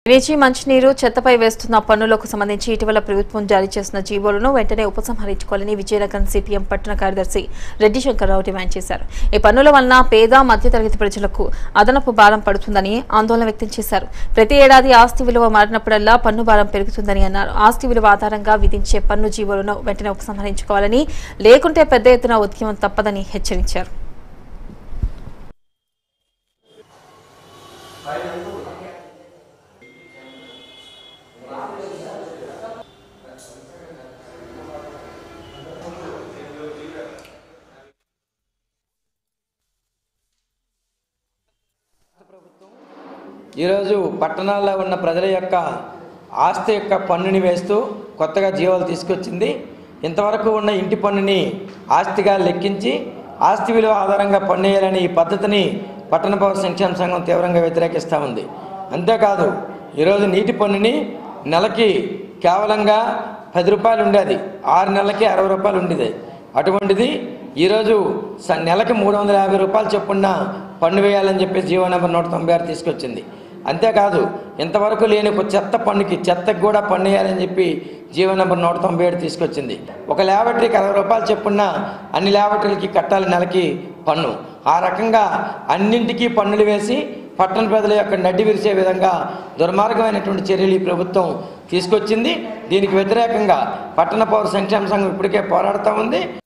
drainage మంచినీరు చెత్తపై వేస్తున్న పన్నులకు సంబంధించి ఇటీవల ప్రభుత్వం జారీ చేసిన జీవోలను వెంటనే ఉపసంహరించుకోవాలని విజయనగరం సిపిఎం పట్టణ కార్యదర్శి రెడ్డి శంకర్రావు డిమాండ్ చేశారు ఈ పన్నుల వలన పేద మధ్యతరగతి ప్రజలకు అదనపు భారం పడుతుందని ఆందోళన వ్యక్తం చేశారు ప్రతి ఏడాది ఆస్తి విలువ మారినప్పుడల్లా పన్ను భారం పెరుగుతుందని అన్నారు ఆస్తి విలువ ఆధారంగా విధించే పన్ను జీవోలను వెంటనే ఉపసంహరించుకోవాలని లేకుంటే పెద్ద ఎత్తున ఉద్యమం తప్పదని హెచ్చరించారు ఈరోజు పట్టణాల్లో ఉన్న ప్రజల యొక్క ఆస్తి యొక్క పన్నుని వేస్తూ కొత్తగా జీవాలు తీసుకొచ్చింది ఇంతవరకు ఉన్న ఇంటి పన్నుని ఆస్తిగా లెక్కించి ఆస్తి విలువ ఆధారంగా పన్ను వేయాలని ఈ పద్ధతిని పట్టణ పౌర సంక్షేమ సంఘం తీవ్రంగా వ్యతిరేకిస్తూ ఉంది అంతేకాదు ఈరోజు నీటి పన్నుని నెలకి కేవలంగా పది రూపాయలు ఉండేది ఆరు నెలలకి అరవై రూపాయలు ఉండేది అటువంటిది ఈరోజు స నెలకి మూడు వందల యాభై రూపాయలు చొప్పున పన్ను వేయాలని చెప్పి జీవో నెంబర్ నూట తొంభై ఆరు తీసుకొచ్చింది అంతేకాదు ఇంతవరకు లేని ఒక చెత్త పన్నుకి చెత్తకు కూడా పన్ను వేయాలని చెప్పి జీవో నెంబర్ నూట తొంభై ఏడు తీసుకొచ్చింది ఒక ల్యాబరేటరీకి అరవై రూపాయలు చెప్పున్న అన్ని ల్యాబరేటరీలకి కట్టాలి నెలకి పన్ను ఆ రకంగా అన్నింటికీ పన్నులు వేసి పట్టణ ప్రజల యొక్క నడ్డి విరిచే విధంగా దుర్మార్గమైనటువంటి చర్యలు ఈ ప్రభుత్వం తీసుకొచ్చింది దీనికి వ్యతిరేకంగా పట్టణ పౌర సంక్షేమ సంఘం ఇప్పటికే పోరాడుతూ ఉంది